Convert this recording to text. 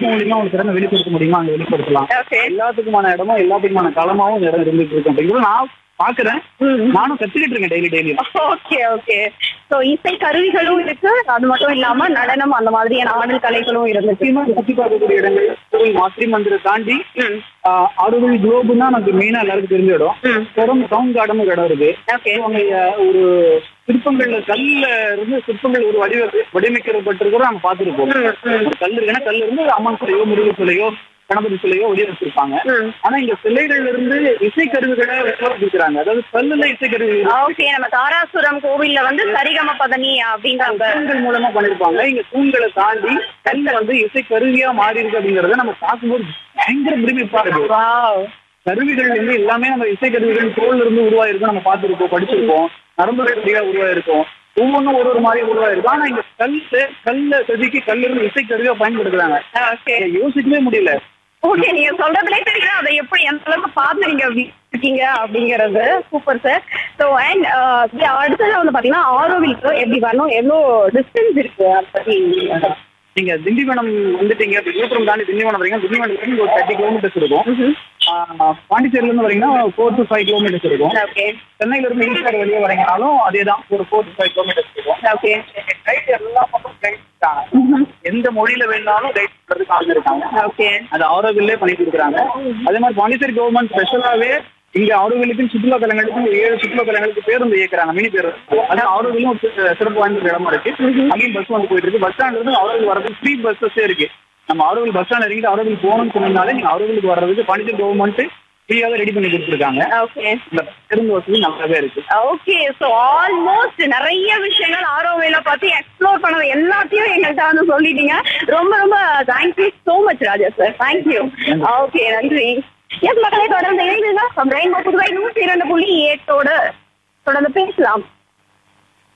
வாய்ப்பு மூலியமா அவங்க திறமை வெளிப்படுத்த முடியுமா அங்க வெளிப்படுத்தலாம் ஓகே எல்லாத்துக்குமான இடமும் எல்லாத்துக்குமான களமாவும் இந்த இடம் இருந்துட்டு இருக்கு அப்படிங்கிறது நான் பாக்குறேன் நானும் கத்துக்கிட்டு இருக்கேன் daily daily okay okay so இசை கருவிகளும் இருக்கு அது மட்டும் இல்லாம நடனம் அந்த மாதிரியான ஆடல் கலைகளும் இருந்துச்சு முக்கியமா சுத்தி பார்க்கக்கூடிய இடங்கள் கோவில் மாத்திரி மந்திரை தாண்டி ம். அறுபது குளோபுன்னா நமக்கு மெயினா எல்லாருக்கும் தெரிஞ்ச இடம் ம். தொடர்ந்து டவுன் கார்டன் ஒரு இடம் இருக்கு ஓகே அவங்க அஹ், ஒரு சிற்பங்கள்ல கல்ல இருந்து சிற்பங்கள் ஒரு வடிவ வடிவமைக்கப்பட்டிருக்கிறோம் நம்ம பார்த்திருப்போம் ம், ம். ஒரு கல் இருக்குன்னா கல் இருந்து அம்மன் சிலையோ முருகன் சிலையோ கணபதி சிலையோ வடிவமைச்சிருப்பாங்க ம். ஆனா இங்க சிலைகள்ல இருந்து இசைக்கருவிகளை உருவாக்கிக்கிறாங்க அதாவது கல்லுல இசைக்கருவிகள் ஓகே நம்ம தாராசுரம் கோவில்ல வந்து சரிகம பதனி அப்படிங்கிற அந்த தூண்கள் மூலமா பண்ணிருப்பாங்க இங்க தூண்களை தாண்டி கல் வந்து இசை கருவியா மாறி இருக்கு அப்படிங்கறத நம்ம பார்க்கும்போது பயங்கர பிரமிப்பா இருக்கு வாவ் கருவிகள் வந்து எல்லாமே நம்ம இசை கருவிகள் தோல்ல இருந்து உருவாயிருக்கும் நம்ம பார்த்திருப்போம் படிச்சிருப்போம் நரம்புகள் வழியா உருவாயிருக்கும் ஒவ்வொன்றும் ஒரு ஒரு மாதிரி உருவாயிருக்கும் ஆனா இங்க கல்லு கல்ல செதுக்கி கல்ல இருந்து இசை கருவியா பயன்படுத்துறாங்க ஓகே இதை யோசிக்கவே முடியல ஓகே நீங்க சொல்றதுலே தெரியும் அதை எப்படி எந்த அளவுக்கு பார்த்து நீங்க இருக்கீங்க அப்படிங்கறது சூப்பர் சார் ஸோ அண்ட் அடுத்தது வந்து பாத்தீங்கன்னா ஆரோவிலுக்கு எப்படி வரணும் எவ்வளோ டிஸ்டன்ஸ் இருக்கு அதை பத்தி நீங்க திண்டிவனம் வந்துட்டீங்க இப்ப விழுப்புரம் தாண்டி திண்டிவனம் வரீங்கன்னா திண்டிவனத்துல இருந்து ஒரு தேர்ட்டி கிலோமீட்டர்ஸ் இருக்கும் ஆஹ் பாண்டிச்சேரியில இருந்து வரீங்கன்னா ஃபோர் டு ஃபைவ் கிலோமீட்டர்ஸ் இருக்கும் ஓகே சென்னையில இருந்து ஈஸ்டர் வெளியே வரீங்கனாலும் அதே தான் ஒரு ஃபோர் டு ஃபைவ் கிலோமீட்டர்ஸ் இருக்கும் ஓகே கைட் எல்லா பக்கம் கைட் இருக்காங்க எந்த மொழியில வேணாலும் கைட் பண்றதுக்கு ஆள் இருக்காங்க ஓகே அது ஆரோவில்லே பண்ணி கொடுக்குறாங்க அதே மாதிரி பாண்டிச்சேரி கவர்மெண்ட் ஸ்பெஷலாவே இங்க ஆரோவிலுக்கும் சுற்றுலா தலங்களுக்கும் ஒரு ஏழு சுற்றுலா தலங்களுக்கு பேருந்து இயக்குறாங்க மினி பேருந்து அது ஆரோவிலும் ஒரு சி- சிறப்பு வாய்ந்த ஒரு இடமா இருக்கு அங்கேயும் பஸ் வந்து போயிட்டு இருக்கு பஸ் ஸ்டாண்ட்ல இருந்து ஆரோவில் வரதுக்கு ஃப்ரீ பஸ்ஸஸே இருக்கு நம்ம ஆரோவில் பஸ் ஸ்டாண்ட் இறங்கிட்டு ஆரோவில் போகணும்னு சொன்னீங்கனாலே நீங்க ஆரோவிலுக்கு வர்றதுக்கு பாண்டிச்சேரி கவர்மெண்ட் ஃப்ரீயாவே ரெடி பண்ணி கொடுத்துருக்காங்க ஓகே இந்த பேருந்து வசதி நல்லாவே இருக்கு ஓகே ஸோ ஆல்மோஸ்ட் நிறைய விஷயங்கள் ஆரோவில பத்தி எக்ஸ்ப்ளோர் பண்ணது எல்லாத்தையும் எங்கள்கிட்ட வந்து சொல்லிட்டீங்க ரொம்ப ரொம்ப thank you so much Raja sir thank you okay நன்றி எஸ் மக்களை தொடர்ந்து இணைந்துதான் ரெயின்போ புதுவை நூற்றி இரண்டு புள்ளி எட்டோட தொடர்ந்து பேசலாம்